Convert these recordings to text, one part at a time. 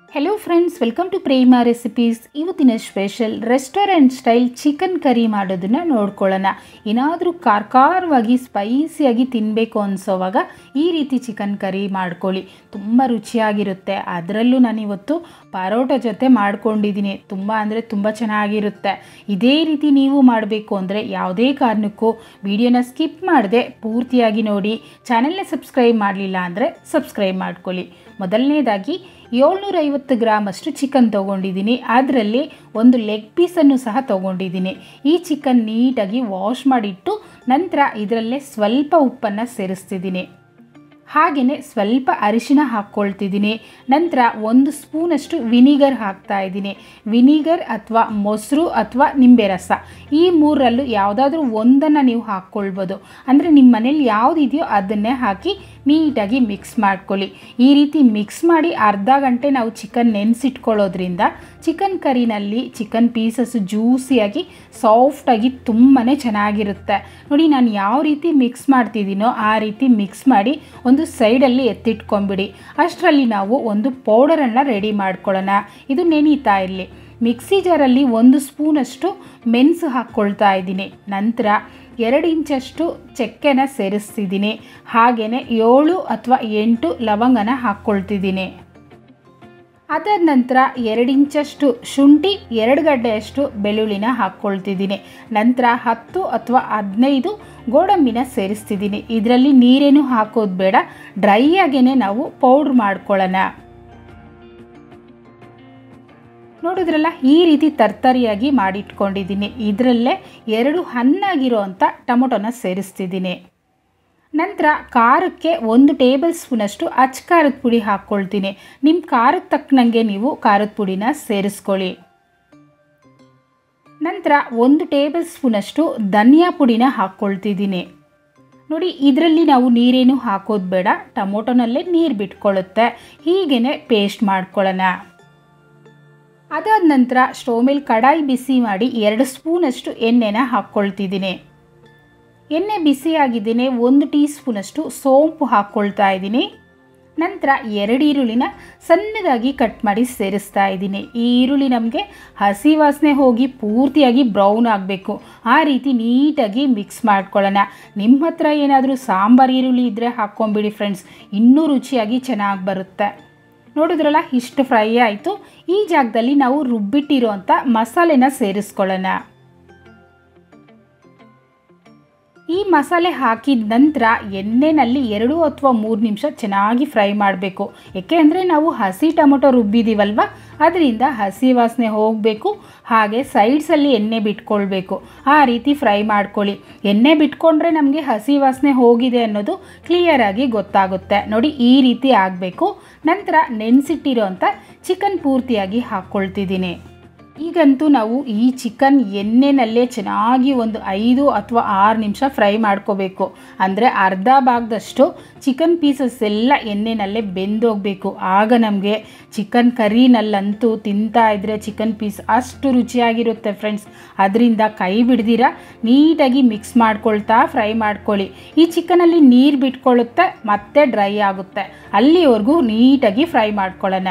hello friends welcome to Prema recipes ಇವತ್ತಿನ special restaurant style chicken curry ಮಾಡೋದನ್ನು ನೋಡ್ಕೊಳ್ಳೋಣ ಏನಾದರೂ ಖಾರವಾಗಿ ಸ್ಪೈಸಿಯಾಗಿ ತಿನ್ನಬೇಕು ಅನಿಸೋವಾಗ ಈ ರೀತಿ ಚಿಕನ್ ಕರಿ ಮಾಡ್ಕೊಳ್ಳಿ ತುಂಬ ರುಚಿಯಾಗಿರುತ್ತೆ ಅದರಲ್ಲೂ ನಾನಿವತ್ತು ಪರೋಟ ಜೊತೆ ಮಾಡ್ಕೊಂಡಿದ್ದೀನಿ ತುಂಬ ಅಂದರೆ ತುಂಬ ಚೆನ್ನಾಗಿರುತ್ತೆ ಇದೇ ರೀತಿ ನೀವು ಮಾಡಬೇಕು ಅಂದರೆ ಯಾವುದೇ ಕಾರಣಕ್ಕೂ ವಿಡಿಯೋನ ಸ್ಕಿಪ್ ಮಾಡದೆ ಪೂರ್ತಿಯಾಗಿ ನೋಡಿ ಚಾನೆಲ್ನ ಸಬ್ಸ್ಕ್ರೈಬ್ ಮಾಡಲಿಲ್ಲ ಅಂದರೆ ಸಬ್ಸ್ಕ್ರೈಬ್ ಮಾಡ್ಕೊಳ್ಳಿ ಮೊದಲನೇದಾಗಿ ಏಳ್ನೂರೈವತ್ತು ಗ್ರಾಮಷ್ಟು ಚಿಕನ್ ತೊಗೊಂಡಿದ್ದೀನಿ ಅದರಲ್ಲಿ ಒಂದು ಲೆಗ್ ಪೀಸನ್ನು ಸಹ ತೊಗೊಂಡಿದ್ದೀನಿ ಈ ಚಿಕನ್ ನೀಟಾಗಿ ವಾಶ್ ಮಾಡಿಟ್ಟು ನಂತರ ಇದರಲ್ಲೇ ಸ್ವಲ್ಪ ಉಪ್ಪನ್ನು ಸೇರಿಸ್ತಿದ್ದೀನಿ ಹಾಗೆಯೇ ಸ್ವಲ್ಪ ಅರಿಶಿನ ಹಾಕ್ಕೊಳ್ತಿದ್ದೀನಿ ನಂತರ ಒಂದು ಸ್ಪೂನಷ್ಟು ವಿನಿಗರ್ ಹಾಕ್ತಾ ಇದ್ದೀನಿ ವಿನಿಗರ್ ಅಥವಾ ಮೊಸರು ಅಥವಾ ನಿಂಬೆ ರಸ ಈ ಮೂರರಲ್ಲೂ ಯಾವುದಾದ್ರೂ ಒಂದನ್ನು ನೀವು ಹಾಕ್ಕೊಳ್ಬೋದು ಅಂದರೆ ನಿಮ್ಮ ಮನೇಲಿ ಯಾವುದಿದೆಯೋ ಅದನ್ನೇ ಹಾಕಿ ನೀಟಾಗಿ ಮಿಕ್ಸ್ ಮಾಡ್ಕೊಳ್ಳಿ ಈ ರೀತಿ ಮಿಕ್ಸ್ ಮಾಡಿ ಅರ್ಧ ಗಂಟೆ ನಾವು ಚಿಕನ್ ನೆನೆಸಿಟ್ಕೊಳ್ಳೋದ್ರಿಂದ ಚಿಕನ್ ಕರಿನಲ್ಲಿ ಚಿಕನ್ ಪೀಸಸ್ ಜ್ಯೂಸಿಯಾಗಿ ಸಾಫ್ಟಾಗಿ ತುಂಬಾ ಚೆನ್ನಾಗಿರುತ್ತೆ ನೋಡಿ ನಾನು ಯಾವ ರೀತಿ ಮಿಕ್ಸ್ ಮಾಡ್ತಿದ್ದೀನೋ ಆ ರೀತಿ ಮಿಕ್ಸ್ ಮಾಡಿ ಒಂದು ಸೈಡಲ್ಲಿ ಎತ್ತಿಟ್ಕೊಂಬಿಡಿ ಅಷ್ಟರಲ್ಲಿ ನಾವು ಒಂದು ಪೌಡರನ್ನು ರೆಡಿ ಮಾಡ್ಕೊಳ್ಳೋಣ ಇದು ನೆನೀತಾ ಇರಲಿ ಮಿಕ್ಸಿ ಜಾರಲ್ಲಿ ಒಂದು ಸ್ಪೂನಷ್ಟು ಮೆಣಸು ಹಾಕ್ಕೊಳ್ತಾ ಇದ್ದೀನಿ ನಂತರ ಎರಡು ಇಂಚಷ್ಟು ಚಕ್ಕೆನ ಸೇರಿಸ್ತಿದ್ದೀನಿ ಹಾಗೆಯೇ ಏಳು ಅಥವಾ ಎಂಟು ಲವಂಗನ ಹಾಕ್ಕೊಳ್ತಿದ್ದೀನಿ ಅದಾದ ನಂತರ ಎರಡು ಇಂಚಷ್ಟು ಶುಂಠಿ ಎರಡು ಗಡ್ಡೆಯಷ್ಟು ಬೆಳ್ಳುಳ್ಳಿನ ಹಾಕ್ಕೊಳ್ತಿದ್ದೀನಿ ನಂತರ ಹತ್ತು ಅಥವಾ ಹದಿನೈದು ಗೋಡಂಬಿನ ಸೇರಿಸ್ತಿದ್ದೀನಿ ಇದರಲ್ಲಿ ನೀರೇನು ಹಾಕೋದು ಬೇಡ ಡ್ರೈ ಆಗೇ ನಾವು ಪೌಡ್ರ್ ಮಾಡ್ಕೊಳ್ಳೋಣ ನೋಡಿದ್ರಲ್ಲ ಈ ರೀತಿ ತರ್ತರಿಯಾಗಿ ಮಾಡಿಟ್ಕೊಂಡಿದ್ದೀನಿ ಇದರಲ್ಲೇ ಎರಡು ಹಣ್ಣಾಗಿರೋ ಅಂಥ ಟೊಮೊಟೊನ ಸೇರಿಸ್ತಿದ್ದೀನಿ ನಂತರ ಖಾರಕ್ಕೆ ಒಂದು ಟೇಬಲ್ ಸ್ಪೂನಷ್ಟು ಅಚ್ಚ ಖಾರದ ಪುಡಿ ಹಾಕ್ಕೊಳ್ತೀನಿ ನಿಮ್ಮ ಖಾರಕ್ಕೆ ತಕ್ಕನಂಗೆ ನೀವು ಖಾರದ ಪುಡಿನ ಸೇರಿಸ್ಕೊಳ್ಳಿ ನಂತರ ಒಂದು ಟೇಬಲ್ ಸ್ಪೂನಷ್ಟು ಧನಿಯಾ ಪುಡಿನ ಹಾಕ್ಕೊಳ್ತಿದ್ದೀನಿ ನೋಡಿ ಇದರಲ್ಲಿ ನಾವು ನೀರೇನು ಹಾಕೋದು ಬೇಡ ಟೊಮೊಟೊನಲ್ಲೇ ನೀರು ಬಿಟ್ಕೊಳ್ಳುತ್ತೆ ಹೀಗೇ ಪೇಸ್ಟ್ ಮಾಡ್ಕೊಳ್ಳೋಣ ಅದಾದ ನಂತರ ಸ್ಟವ್ ಮೇಲೆ ಕಡಾಯಿ ಬಿಸಿ ಮಾಡಿ ಎರಡು ಸ್ಪೂನಷ್ಟು ಎಣ್ಣೆನ ಹಾಕ್ಕೊಳ್ತಿದ್ದೀನಿ ಎಣ್ಣೆ ಬಿಸಿಯಾಗಿದ್ದೇನೆ ಒಂದು ಟೀ ಸ್ಪೂನಷ್ಟು ಸೋಂಪು ಹಾಕ್ಕೊಳ್ತಾ ಇದ್ದೀನಿ ನಂತರ ಎರಡು ಈರುಳ್ಳಿನ ಸಣ್ಣದಾಗಿ ಕಟ್ ಮಾಡಿ ಸೇರಿಸ್ತಾ ಇದ್ದೀನಿ ಈ ಈರುಳ್ಳಿ ನಮಗೆ ಹಸಿ ವಾಸನೆ ಹೋಗಿ ಪೂರ್ತಿಯಾಗಿ ಬ್ರೌನ್ ಆಗಬೇಕು ಆ ರೀತಿ ನೀಟಾಗಿ ಮಿಕ್ಸ್ ಮಾಡ್ಕೊಳ್ಳೋಣ ನಿಮ್ಮ ಹತ್ರ ಏನಾದರೂ ಸಾಂಬಾರು ಈರುಳ್ಳಿ ಇದ್ದರೆ ಹಾಕ್ಕೊಂಬಿಡಿ ಫ್ರೆಂಡ್ಸ್ ಇನ್ನೂ ರುಚಿಯಾಗಿ ಚೆನ್ನಾಗಿ ಬರುತ್ತೆ ನೋಡಿದ್ರಲ್ಲ ಇಷ್ಟು ಫ್ರೈ ಆಯಿತು ಈ ಜಾಗದಲ್ಲಿ ನಾವು ರುಬ್ಬಿಟ್ಟಿರೋ ಅಂಥ ಮಸಾಲೆನ ಸೇರಿಸ್ಕೊಳ್ಳೋಣ ಈ ಮಸಾಲೆ ಹಾಕಿದ ನಂತರ ಎಣ್ಣೆನಲ್ಲಿ ಎರಡು ಅಥವಾ ಮೂರು ನಿಮಿಷ ಚೆನ್ನಾಗಿ ಫ್ರೈ ಮಾಡಬೇಕು ಏಕೆ ಅಂದರೆ ನಾವು ಹಸಿ ಟೊಮೊಟೊ ರುಬ್ಬಿದ್ದೀವಲ್ವ ಅದರಿಂದ ಹಸಿ ವಾಸನೆ ಹೋಗಬೇಕು ಹಾಗೆ ಸೈಡ್ಸಲ್ಲಿ ಎಣ್ಣೆ ಬಿಟ್ಕೊಳ್ಬೇಕು ಆ ರೀತಿ ಫ್ರೈ ಮಾಡ್ಕೊಳ್ಳಿ ಎಣ್ಣೆ ಬಿಟ್ಕೊಂಡ್ರೆ ನಮಗೆ ಹಸಿ ವಾಸನೆ ಹೋಗಿದೆ ಅನ್ನೋದು ಕ್ಲಿಯರಾಗಿ ಗೊತ್ತಾಗುತ್ತೆ ನೋಡಿ ಈ ರೀತಿ ಆಗಬೇಕು ನಂತರ ನೆನೆಸಿಟ್ಟಿರೋ ಅಂಥ ಚಿಕನ್ ಪೂರ್ತಿಯಾಗಿ ಹಾಕ್ಕೊಳ್ತಿದ್ದೀನಿ ಈಗಂತೂ ನಾವು ಈ ಚಿಕನ್ ಎಣ್ಣೆನಲ್ಲೇ ಚೆನ್ನಾಗಿ ಒಂದು ಐದು ಅಥವಾ ಆರು ನಿಮಿಷ ಫ್ರೈ ಮಾಡ್ಕೋಬೇಕು ಅಂದರೆ ಅರ್ಧ ಭಾಗದಷ್ಟು ಚಿಕನ್ ಪೀಸಸ್ ಎಲ್ಲ ಎಣ್ಣೆನಲ್ಲೇ ಬೆಂದೋಗಬೇಕು ಆಗ ನಮಗೆ ಚಿಕನ್ ಕರಿನಲ್ಲಂತೂ ತಿಂತಾ ಇದ್ದರೆ ಚಿಕನ್ ಪೀಸ್ ಅಷ್ಟು ರುಚಿಯಾಗಿರುತ್ತೆ ಫ್ರೆಂಡ್ಸ್ ಅದರಿಂದ ಕೈ ಬಿಡ್ದಿರ ನೀಟಾಗಿ ಮಿಕ್ಸ್ ಮಾಡ್ಕೊಳ್ತಾ ಫ್ರೈ ಮಾಡ್ಕೊಳ್ಳಿ ಈ ಚಿಕನಲ್ಲಿ ನೀರು ಬಿಟ್ಕೊಳ್ಳುತ್ತೆ ಮತ್ತೆ ಡ್ರೈ ಆಗುತ್ತೆ ಅಲ್ಲಿವರೆಗೂ ನೀಟಾಗಿ ಫ್ರೈ ಮಾಡ್ಕೊಳ್ಳೋಣ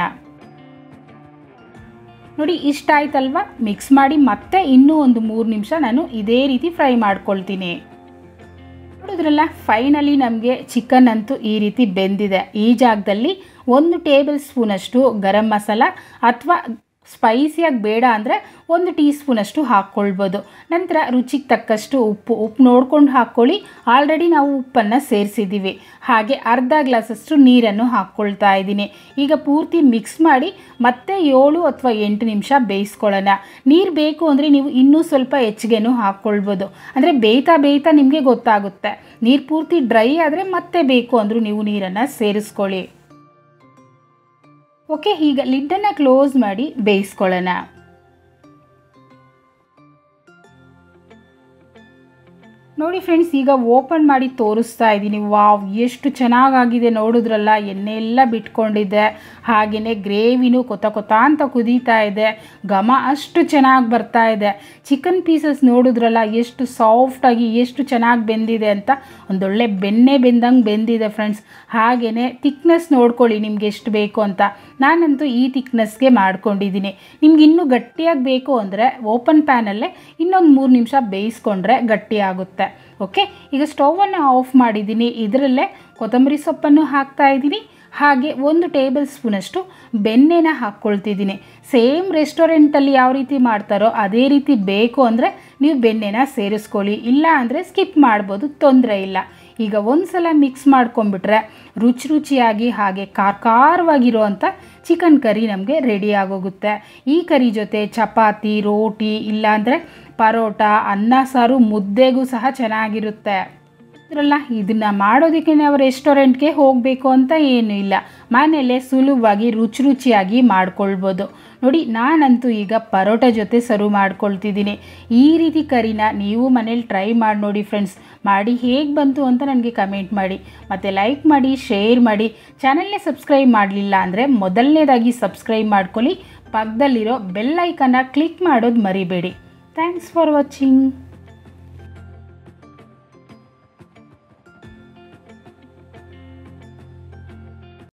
ನೋಡಿ ಇಷ್ಟ ಆಯ್ತಲ್ವಾ ಮಿಕ್ಸ್ ಮಾಡಿ ಮತ್ತೆ ಇನ್ನೂ ಒಂದು ಮೂರು ನಿಮಿಷ ನಾನು ಇದೇ ರೀತಿ ಫ್ರೈ ಮಾಡ್ಕೊಳ್ತೀನಿ ನೋಡಿದ್ರಲ್ಲ ಫೈನಲಿ ನಮಗೆ ಚಿಕನ್ ಅಂತೂ ಈ ರೀತಿ ಬೆಂದಿದೆ ಈ ಜಾಗದಲ್ಲಿ ಒಂದು ಟೇಬಲ್ ಸ್ಪೂನಷ್ಟು ಗರಂ ಮಸಾಲ ಅಥವಾ ಸ್ಪೈಸಿಯಾಗಿ ಬೇಡ ಅಂದರೆ ಒಂದು ಟೀ ಸ್ಪೂನಷ್ಟು ಹಾಕ್ಕೊಳ್ಬೋದು ನಂತರ ರುಚಿಗೆ ತಕ್ಕಷ್ಟು ಉಪ್ಪು ಉಪ್ಪು ನೋಡ್ಕೊಂಡು ಹಾಕ್ಕೊಳ್ಳಿ ಆಲ್ರೆಡಿ ನಾವು ಉಪ್ಪನ್ನು ಸೇರಿಸಿದ್ದೀವಿ ಹಾಗೆ ಅರ್ಧ ಗ್ಲಾಸಷ್ಟು ನೀರನ್ನು ಹಾಕ್ಕೊಳ್ತಾ ಇದ್ದೀನಿ ಈಗ ಪೂರ್ತಿ ಮಿಕ್ಸ್ ಮಾಡಿ ಮತ್ತೆ ಏಳು ಅಥವಾ ಎಂಟು ನಿಮಿಷ ಬೇಯಿಸ್ಕೊಳ್ಳೋಣ ನೀರು ಬೇಕು ಅಂದರೆ ನೀವು ಇನ್ನೂ ಸ್ವಲ್ಪ ಹೆಚ್ಚಿಗೆನೂ ಹಾಕ್ಕೊಳ್ಬೋದು ಅಂದರೆ ಬೇಯ್ತಾ ಬೇಯ್ತಾ ನಿಮಗೆ ಗೊತ್ತಾಗುತ್ತೆ ನೀರು ಪೂರ್ತಿ ಡ್ರೈ ಆದರೆ ಮತ್ತೆ ಬೇಕು ಅಂದರೂ ನೀವು ನೀರನ್ನು ಸೇರಿಸ್ಕೊಳ್ಳಿ ಓಕೆ ಈಗ ಲಿಡ್ಡನ್ನು ಕ್ಲೋಸ್ ಮಾಡಿ ಬೇಯಿಸ್ಕೊಳ್ಳೋಣ ನೋಡಿ ಫ್ರೆಂಡ್ಸ್ ಈಗ ಓಪನ್ ಮಾಡಿ ತೋರಿಸ್ತಾ ಇದ್ದೀನಿ ವಾವ್ ಎಷ್ಟು ಚೆನ್ನಾಗಾಗಿದೆ ನೋಡಿದ್ರಲ್ಲ ಎಣ್ಣೆ ಎಲ್ಲ ಬಿಟ್ಕೊಂಡಿದೆ ಹಾಗೆಯೇ ಗ್ರೇವಿನೂ ಕೊತ ಕೊತ ಅಂತ ಕುದೀತಾ ಇದೆ ಘಮ ಅಷ್ಟು ಚೆನ್ನಾಗಿ ಬರ್ತಾ ಇದೆ ಚಿಕನ್ ಪೀಸಸ್ ನೋಡಿದ್ರಲ್ಲ ಎಷ್ಟು ಸಾಫ್ಟಾಗಿ ಎಷ್ಟು ಚೆನ್ನಾಗಿ ಬೆಂದಿದೆ ಅಂತ ಒಂದೊಳ್ಳೆ ಬೆಣ್ಣೆ ಬೆಂದಂಗೆ ಬೆಂದಿದೆ ಫ್ರೆಂಡ್ಸ್ ಹಾಗೆಯೇ ತಿಕ್ನೆಸ್ ನೋಡ್ಕೊಳ್ಳಿ ನಿಮ್ಗೆ ಎಷ್ಟು ಬೇಕು ಅಂತ ನಾನಂತೂ ಈ ತಿಕ್ನೆಸ್ಗೆ ಮಾಡ್ಕೊಂಡಿದ್ದೀನಿ ನಿಮ್ಗೆ ಇನ್ನೂ ಗಟ್ಟಿಯಾಗಿ ಬೇಕು ಅಂದರೆ ಓಪನ್ ಪ್ಯಾನಲ್ಲೇ ಇನ್ನೊಂದು ಮೂರು ನಿಮಿಷ ಬೇಯಿಸ್ಕೊಂಡ್ರೆ ಗಟ್ಟಿಯಾಗುತ್ತೆ ಓಕೆ ಈಗ ಸ್ಟೌವನ್ನು ಆಫ್ ಮಾಡಿದ್ದೀನಿ ಇದರಲ್ಲೇ ಕೊತ್ತಂಬರಿ ಸೊಪ್ಪನ್ನು ಹಾಕ್ತಾ ಇದ್ದೀನಿ ಹಾಗೆ ಒಂದು ಟೇಬಲ್ ಸ್ಪೂನಷ್ಟು ಬೆಣ್ಣೆನ ಹಾಕ್ಕೊಳ್ತಿದ್ದೀನಿ ಸೇಮ್ ರೆಸ್ಟೋರೆಂಟಲ್ಲಿ ಯಾವ ರೀತಿ ಮಾಡ್ತಾರೋ ಅದೇ ರೀತಿ ಬೇಕು ಅಂದರೆ ನೀವು ಬೆಣ್ಣೆನ ಸೇರಿಸ್ಕೊಳ್ಳಿ ಇಲ್ಲ ಅಂದರೆ ಸ್ಕಿಪ್ ಮಾಡ್ಬೋದು ತೊಂದರೆ ಇಲ್ಲ ಈಗ ಒಂದು ಸಲ ಮಿಕ್ಸ್ ಮಾಡ್ಕೊಂಬಿಟ್ರೆ ರುಚಿ ರುಚಿಯಾಗಿ ಹಾಗೆ ಖಾರ ಖಾರವಾಗಿರುವಂಥ ಚಿಕನ್ ಕರಿ ನಮಗೆ ರೆಡಿ ಆಗೋಗುತ್ತೆ ಈ ಕರಿ ಜೊತೆ ಚಪಾತಿ ರೋಟಿ ಇಲ್ಲಾಂದರೆ ಪರೋಟ ಅನ್ನ ಸಾರು ಮುದ್ದೆಗೂ ಸಹ ಚೆನ್ನಾಗಿರುತ್ತೆ ಅದ್ರಲ್ಲ ಇದನ್ನು ಮಾಡೋದಕ್ಕೆ ನಾವು ರೆಸ್ಟೋರೆಂಟ್ಗೆ ಹೋಗಬೇಕು ಅಂತ ಏನೂ ಇಲ್ಲ ಮನೆಯಲ್ಲೇ ಸುಲಭವಾಗಿ ರುಚಿ ರುಚಿಯಾಗಿ ಮಾಡ್ಕೊಳ್ಬೋದು ನೋಡಿ ನಾನಂತೂ ಈಗ ಪರೋಟ ಜೊತೆ ಸರ್ವ್ ಮಾಡ್ಕೊಳ್ತಿದ್ದೀನಿ ಈ ರೀತಿ ಕರಿನ ನೀವು ಮನೇಲಿ ಟ್ರೈ ಮಾಡಿ ನೋಡಿ ಫ್ರೆಂಡ್ಸ್ ಮಾಡಿ ಹೇಗೆ ಬಂತು ಅಂತ ನನಗೆ ಕಮೆಂಟ್ ಮಾಡಿ ಮತ್ತು ಲೈಕ್ ಮಾಡಿ ಶೇರ್ ಮಾಡಿ ಚಾನಲ್ನೇ ಸಬ್ಸ್ಕ್ರೈಬ್ ಮಾಡಲಿಲ್ಲ ಅಂದರೆ ಮೊದಲನೇದಾಗಿ ಸಬ್ಸ್ಕ್ರೈಬ್ ಮಾಡ್ಕೊಳ್ಳಿ ಪಕ್ಕದಲ್ಲಿರೋ ಬೆಲ್ ಐಕನ್ನ ಕ್ಲಿಕ್ ಮಾಡೋದು ಮರಿಬೇಡಿ ಥ್ಯಾಂಕ್ಸ್ ಫಾರ್ ವಾಚಿಂಗ್